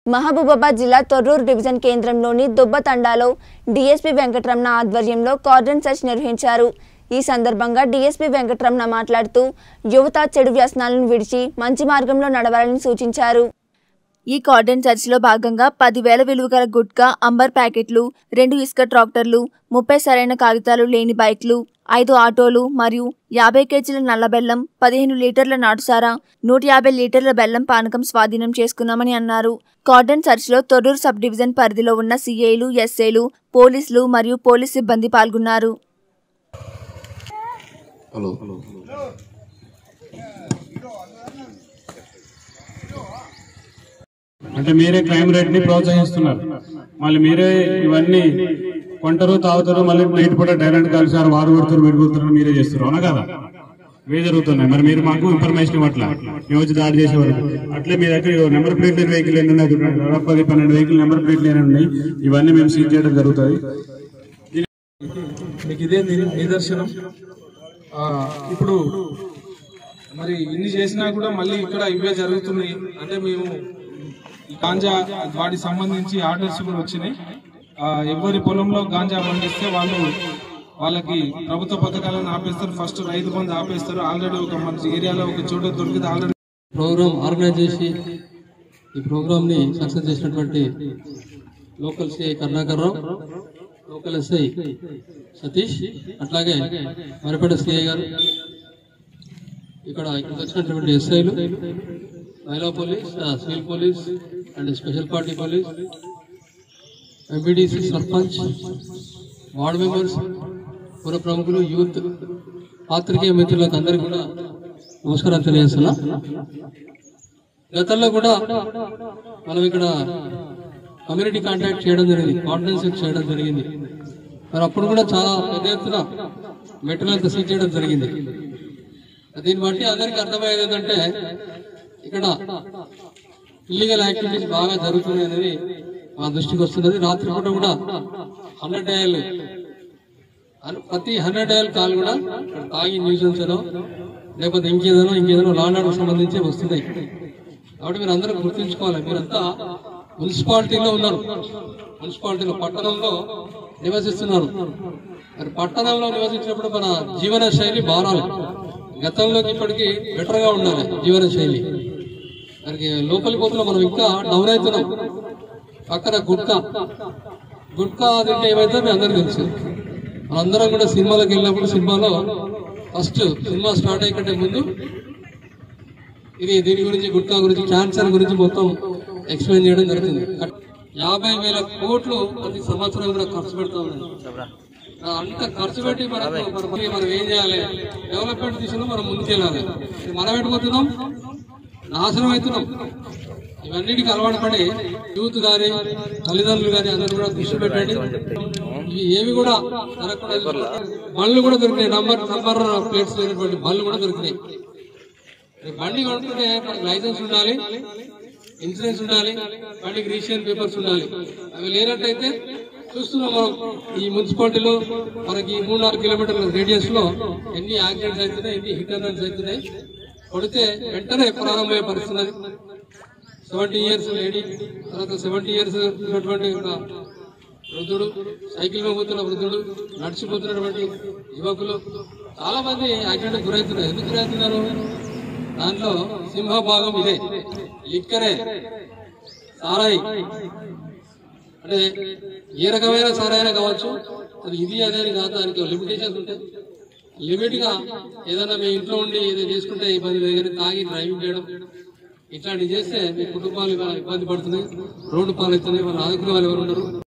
మహబూబాబాద్ జిల్లా తొర్రూరు డివిజన్ కేంద్రంలోని దుబ్బతండాలో డీఎస్పీ వెంకటరమణ ఆధ్వర్యంలో కార్డన్ సెర్చ్ నిర్వహించారు ఈ సందర్భంగా డీఎస్పీ వెంకటరమణ మాట్లాడుతూ యువత చెడు వ్యసనాలను విడిచి మంచి మార్గంలో నడవాలని సూచించారు ఈ కార్డన్ చర్చ్లో భాగంగా పదివేల విలువ గల గుట్కా అంబర్ ప్యాకెట్లు రెండు ఇసుక ట్రాక్టర్లు ముప్పై సరైన కాగితాలు లేని బైక్లు ఐదు ఆటోలు మరియు యాభై కేజీల నల్ల బెల్లం పదిహేను లీటర్ల నాటుసారా నూట యాభై లీటర్ల బెల్లం పానకం స్వాధీనం చేసుకున్నామని అన్నారు కార్డన్ చర్చ్లో తొర్రూరు సబ్ డివిజన్ పరిధిలో ఉన్న సీఐలు ఎస్ఐలు పోలీసులు మరియు పోలీస్ సిబ్బంది పాల్గొన్నారు హలో అంటే మీరే క్రైమ్ రేట్ ని ప్రోత్సహిస్తున్నారు మళ్ళీ మీరే ఇవన్నీ కొంటారు తాగుతారు మళ్ళీ నైట్ పూట డైరెక్ట్ కలిసారు వారు కొడుతారు వీడు కొడుతారు మీరే చేస్తారు అవునా కదా ఇవే జరుగుతున్నాయి మరి మీరు మాకు ఇన్ఫర్మేషన్ ఇవ్వట్ల మేము వచ్చి దాడి చేసే వరకు అట్లే మీ దగ్గర నెంబర్ ప్లేట్ లేని వెహికల్ ఎన్ని ఉన్నాయి చూడండి దాదాపు పది పన్నెండు వెహికల్ నెంబర్ ప్లేట్ లేని ఉన్నాయి ఇవన్నీ మేము సీజ్ చేయడం జరుగుతుంది మీకు ఇదే ని- నిదర్శనం ఆ, ఇప్పుడు మరి ఇన్ని చేసినా కూడా మళ్ళీ ఇక్కడ ఇవే జరుగుతున్నాయి అంటే మేము ఈ గాంజా వాటికి సంబంధించి ఆర్డర్స్ కూడా వచ్చినాయి ఆ, ఎవరి పొలంలో గాంజా పండిస్తే వాళ్ళు వాళ్ళకి ప్రభుత్వ పథకాలను ఆపేస్తారు ఫస్ట్ రైతు బంధు ఆపేస్తారు ఆల్రెడీ ఒక మన ఏరియాలో ఒక చోట దొరికితే ఆల్రెడీ ప్రోగ్రామ్ ఆర్గనైజ్ చేసి ఈ ప్రోగ్రామ్ ని సక్సెస్ చేసినటువంటి local CI Karunakar Rao local SI Satish అట్లాగే మరిపేట సిఐ గారు ఇక్కడ ఇక్కడికి వచ్చినటువంటి ఎస్ఐలు మహిళా పోలీస్ ఆ, civil police and special party police MPDC sarpanch ward members పుర ప్రముఖులు యూత్ పాత్రికేయ మిత్రులకు అందరికీ కూడా నమస్కారం తెలియజేస్తున్నా గతంలో కూడా మనం ఇక్కడ కమ్యూనిటీ కాంటాక్ట్ చేయడం జరిగింది కాన్ఫరెన్స్ చేయడం జరిగింది మరి అప్పుడు కూడా చాలా పెద్ద ఎత్తున మెట్రోలంతా సీజ్ చేయడం జరిగింది దీన్ని బట్టి అందరికీ అర్థమయ్యేది ఏంటంటే ఇక్కడ ఇల్లీగల్ యాక్టివిటీస్ బాగా జరుగుతున్నాయి అనేది మా దృష్టికి వస్తున్నది రాత్రిపూట కూడా హండ్రెడ్ డయాలు అను- ప్రతి హండ్రెడ్ డయాల్ కాల్ కూడా ఇక్కడ తాగి న్యూసెన్స్ అనో లేకపోతే ఇంకేదనో ఇంకేదనో లాండాకు సంబంధించి వస్తున్నాయి కాబట్టి మీరు అందరూ గుర్తుంచుకోవాలి మీరంతా మున్సిపాలిటీలో ఉన్నారు మున్సిపాలిటీలో పట్టణంలో నివసిస్తున్నారు మరి పట్టణంలో నివసించినప్పుడు మన జీవన శైలి మారాలి గతంలోకి ఇప్పటికి బెటర్ గా ఉండాలి జీవన శైలి మరి లోపలికి పోతున్నా మనం ఇంకా డౌన్ అవుతున్నాం పక్కన గుట్కా గుట్కా తింటే ఏమైతే మీ అందరికీ తెలుసు మనందరం కూడా సినిమాలకు వెళ్ళినప్పుడు సినిమాలో ఫస్ట్ సినిమా స్టార్ట్ అయ్యే కంటే ముందు ఇది దీని గురించి గుట్కా గురించి క్యాన్సర్ గురించి మొత్తం ఎక్స్ప్లెయిన్ చేయడం జరుగుతుంది యాభై వేల కోట్లు ప్రతి సంవత్సరం కూడా ఖర్చు పెడతా ఉన్నాయి ఆ, అంత ఖర్చు పెట్టి మనకు మన- మనం ఏం చేయాలి డెవలప్మెంట్ దిశలో మనం ముందుకెళ్ళాలి ఇది మనం ఎటుపోతున్నాం నాశనం అవుతున్నాం ఇవన్నిటికి అలవాటు పడి యూత్ గాని తల్లిదండ్రులు గాని అందరూ కూడా దృష్టి పెట్టండి ఇవి ఏవి కూడా జరగకుండా చూసుకోండి. బళ్ళు కూడా దొరికినాయి నంబర్ నంబర్ ప్లేట్స్ లేనటువంటి బళ్ళు కూడా దొరికినాయి మరి బండి కొనుక్కుంటే మనకి లైసెన్స్ ఉండాలి ఇన్సూరెన్స్ ఉండాలి బండికి రిజిస్ట్రేషన్ పేపర్స్ ఉండాలి అవి లేనట్టయితే చూస్తున్నాం మనం ఈ మున్సిపాలిటీలో మనకి ఈ మూడు నాలుగు కిలోమీటర్ల రేడియస్ లో ఎన్ని యాక్సిడెంట్స్ అవుతున్నాయి ఎన్ని హిట్ అండ్ రన్స్ అవుతున్నాయి కొడితే వెంటనే ప్రారంభమయ్యే పరిస్థితి ఉన్నది సెవెంటీ ఇయర్స్ లేడీ తర్వాత సెవెంటీ ఇయర్స్ ఉన్నటువంటి ఒక వృద్ధుడు సైకిల్ మీద పోతున్న వృద్ధుడు నడిచిపోతున్నటువంటి యువకులు చాలా మంది యాక్సిడెంట్ గురవుతున్నారు ఎందుకు గురవుతున్నారు దాంట్లో సింహభాగం ఇదే లిక్కరే సారాయి అంటే ఏ రకమైన సారాయినా కావచ్చు అది ఇది అదే అని కాదు దానికి లిమిటేషన్స్ ఉంటాయి లిమిట్ గా ఏదైనా మీ ఇంట్లో ఉండి ఏదో చేసుకుంటే ఇబ్బంది దగ్గర తాగి డ్రైవింగ్ చేయడం ఇట్లాంటివి చేస్తే మీ కుటుంబాలు ఇవాళ ఇబ్బంది పడుతున్నాయి రోడ్డు పాలవుతున్నాయి వాళ్ళు ఆదుకునే వాళ్ళు ఎవరు ఉండరు